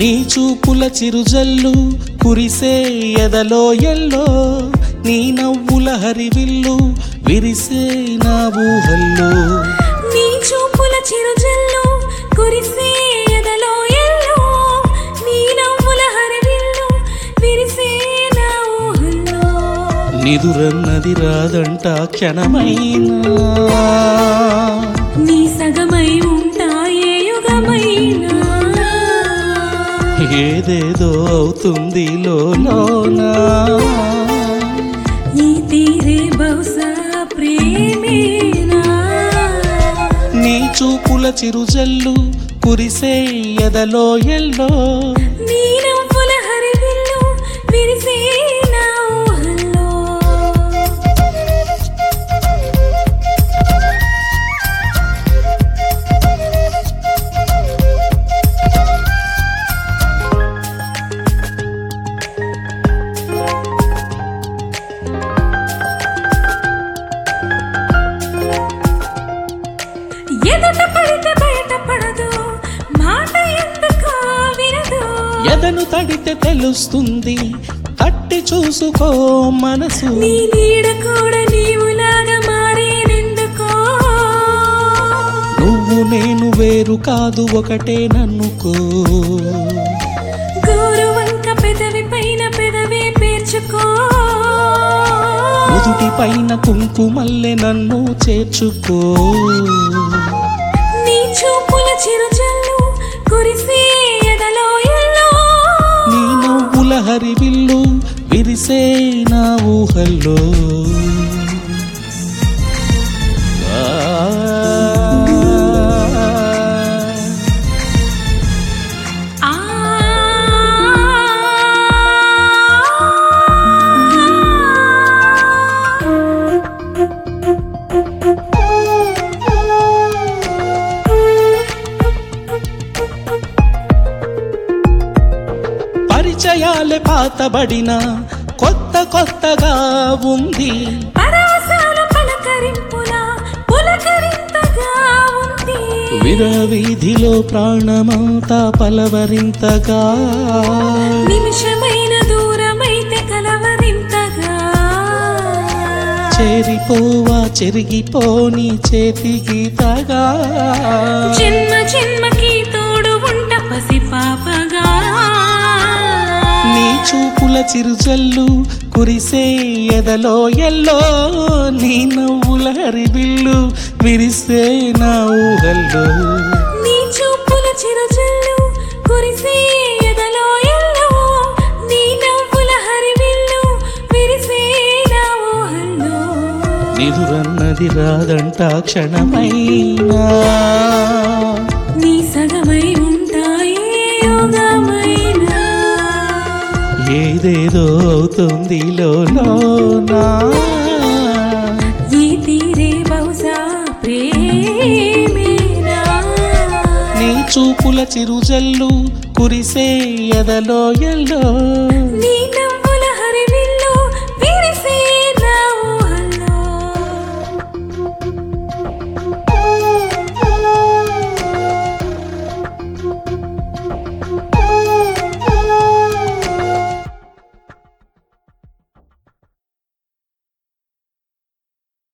నీ చూపుల చిరుజల్లు కురిసే ఎదలో ఎల్లో నీ నవ్వుల హరివిల్లు విరిసే నా ఊహల్లో నీ చూపుల చిరుజల్లు కురిసే ఎదలో ఎల్లో నీ నవ్వుల హరివిల్లు విరిసే నా ఊహల్లో నిదురన్నది రాదంట క్షణమైనా నీ సగమై ఉంటాయే యుగమైనా ఏదేదో అవుతుంది లోనా ఈ తీరే బహుశా ప్రేమేనా నీ చూపుల చిరుజల్లు కురిసే ఎదలో ఎల్లో నీ నవ్వుల హరివిల్లు విరిసే నా ఊహల్లో ఎదుట పడితే బయట పడదు మాట ఎందుకో వినదు ఎదను తడితే తెలుస్తుంది తట్టి చూసుకో మనసు నీ నీడ కూడా నీవులాగా మారేనెందుకో నువ్వు నేను వేరు కాదు ఒకటే నన్నుకో గోరు వంక పెదవి పైన పెదవే పేర్చుకో ముదుటి పైన కుంకుమల్లె నన్ను చేర్చుకో నీ చూపుల చిరుజల్లు కురిసే ఎదలో ఎల్లో నీ నవ్వుల హరివిల్లు విరిసే నా ఊహల్లో ఆ ఆ పరిచయాలే పాతబడిన కొత్త కొత్తగా ఉంది పరవశాల పలకరింపుల పులకరింతగా ఉంది విరవీధిలో ప్రాణమంతా పలవరింతగా నిమిషమైన దూరమైతే కలవరింతగా చేరిపోవా చెరిగిపోని చేతికి తగా జన్మ జన్మకి తోడు ఉంట పసి పాపగా నీ చూపుల చిరుజల్లు కురిసే ఎదలో ఎల్లో నీ నవ్వుల హరిబిల్లు విరిసే నా ఊహల్లో నీ చూపుల చిరుజల్లు కురిసే ఎదలో ఎల్లో నీ నవ్వుల హరివిల్లు విరిసే నా ఊహల్లో నిదురన్నది రాదంట క్షణమైనా నీ సగమై ఉంటాయే యోగమైనా ఏదేదో అవుతుంది లోనా ఈ తీరే బహుశా ప్రేమేనా నీ చూపుల చిరుజల్లు కురిసే ఎదలో ఎల్లో నీ నవ్వు